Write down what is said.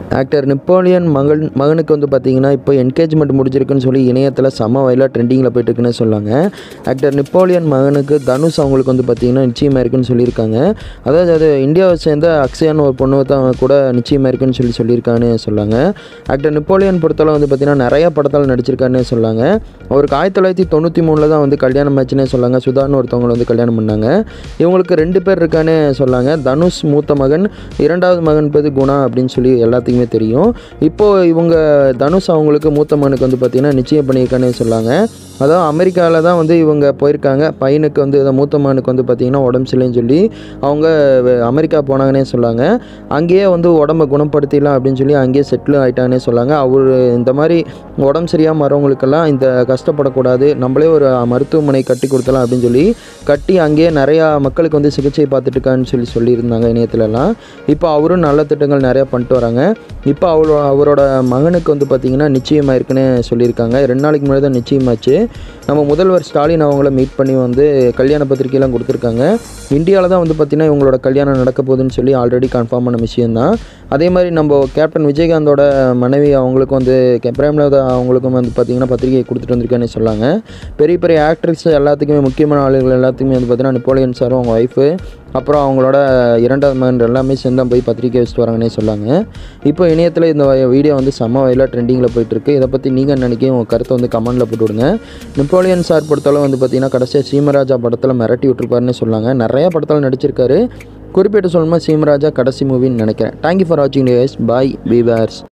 actor Napoleon மகன் மகனுக்கு வந்து பார்த்தீங்கன்னா இப்போ என்கேஜ்மெண்ட் முடிஞ்சிருக்குன்னு சொல்லி இணையத்தில் செம வயலாக ட்ரெண்டிங்கில் போயிட்டுருக்குன்னு சொல்லாங்க ஆக்டர் நெப்போலியன் மகனுக்கு தனுஷ் அவங்களுக்கு வந்து பார்த்தீங்கன்னா நிச்சயமாக இருக்குன்னு சொல்லியிருக்காங்க அதாவது அது இந்தியாவை சேர்ந்த அக்ஷயான்னு ஒரு பொண்ணு தான் கூட நிச்சயமாக இருக்குன்னு சொல்லி சொல்லியிருக்கான்னு சொல்லாங்க ஆக்டர் நெப்போலியன் பொறுத்தளவு வந்து பார்த்தீங்கன்னா நிறைய படத்தில் நடிச்சிருக்காருன்னு சொல்லாங்க அவருக்கு ஆயிரத்தி தொள்ளாயிரத்தி தொண்ணூற்றி மூணில் தான் வந்து கல்யாணம் ஆச்சுன்னே சொல்லாங்க சுதான்னு ஒருத்தவங்களை வந்து கல்யாணம் பண்ணாங்க இவங்களுக்கு ரெண்டு பேர் இருக்கான்னு சொல்லாங்க தனுஷ் மூத்த மகன் இரண்டாவது மகன் பேர் குணா அப்படின்னு சொல்லி எல்லாத்துக்குமே தெரியும் இப்போது இவங்க தனுஷ் அவங்களுக்கு மூத்த மகனுக்கு வந்து பார்த்திங்கன்னா நிச்சயம் பண்ணியிருக்கான்னு சொல்லாங்க அதாவது அமெரிக்காவில் தான் வந்து இவங்க போயிருக்காங்க பையனுக்கு வந்து இதை மூத்த மகனுக்கு வந்து பார்த்திங்கன்னா உடம்பு சரியில்லைன்னு சொல்லி அவங்க வெ- அமெரிக்கா போனாங்கன்னே சொல்லாங்க அங்கேயே வந்து உடம்பை குணப்படுத்திடலாம் அப்படின்னு சொல்லி அங்கேயே செட்டில் ஆகிட்டாங்கன்னே சொல்லாங்க அவர் இந்த மாதிரி உடம்பு சரியாமல் வரவங்களுக்கெல்லாம் இந்த கஷ்டப்படக்கூடாது நம்மளே ஒரு மருத்துவமனை கட்டி கொடுத்தலாம் அப்படின்னு சொல்லி கட்டி அங்கேயே நிறையா மக்களுக்கு வந்து சிகிச்சை பார்த்துட்டு இருக்கான்னு சொல்லி சொல்லியிருந்தாங்க இணையத்துலலாம் இப்போ அவரும் நல்ல திட்டங்கள் நிறையா பண்ணிட்டு வராங்க இப்போ அவரோ அவரோட மகனுக்கு வந்து பார்த்திங்கன்னா நிச்சயமாக இருக்குன்னு சொல்லியிருக்காங்க ரெண்டு நாளைக்கு முன்னாடி தான் நிச்சயமாச்சு நம்ம முதல்வர் ஸ்டாலின் அவங்கள மீட் பண்ணி வந்து கல்யாண பத்திரிக்கையெல்லாம் கொடுத்துருக்காங்க இந்தியாவில் தான் வந்து பார்த்திங்கன்னா இவங்களோட கல்யாணம் நடக்க போகுதுன்னு சொல்லி ஆல்ரெடி கன்ஃபார்ம் பண்ண விஷயம்தான் அதே மாதிரி நம்ம கேப்டன் விஜயகாந்தோட மனைவி அவங்களுக்கும் வந்து கே- பிரேமலதா அவங்களுக்கும் வந்து பார்த்திங்கன்னா பத்திரிகை கொடுத்துட்டு வந்திருக்கான்னு சொல்லாங்க பெரிய பெரிய ஆக்ட்ரஸ் எல்லாத்துக்குமே முக்கியமான ஆளுகள் எல்லாத்துக்குமே வந்து பார்த்திங்கன்னா நெப்போலியன் சாரும் அவங்க ஒய்ஃபு அப்புறம் அவங்களோட இரண்டாவது மகன் எல்லாமே சேர்ந்து தான் போய் பத்திரிக்கை வச்சுட்டு வராங்கன்னே சொல்லாங்க இப்போ இணையத்தில் இந்த வீடியோ வந்து செம்ம வயலாக ட்ரெண்டிங்கில் போயிட்டுருக்கு இதை பற்றி நீங்கள் நினைக்க உங்கள் கருத்தை வந்து கமெண்ட்டில் போட்டு விடுங்க நெப்போலியன் சார் பொறுத்தளவு வந்து பார்த்தீங்கன்னா கடைசியாக சீமராஜா படத்தில் மிரட்டி விட்டுருப்பாருன்னு சொன்னாங்க நிறைய படத்தில் நடிச்சிருக்காரு குறிப்பிட்டு சொல்லணுமா சீமராஜா கடைசி மூவின்னு நினைக்கிறேன் தேங்க்யூ ஃபார் வாட்சிங் டேஸ் பாய் பி பேர்ஸ்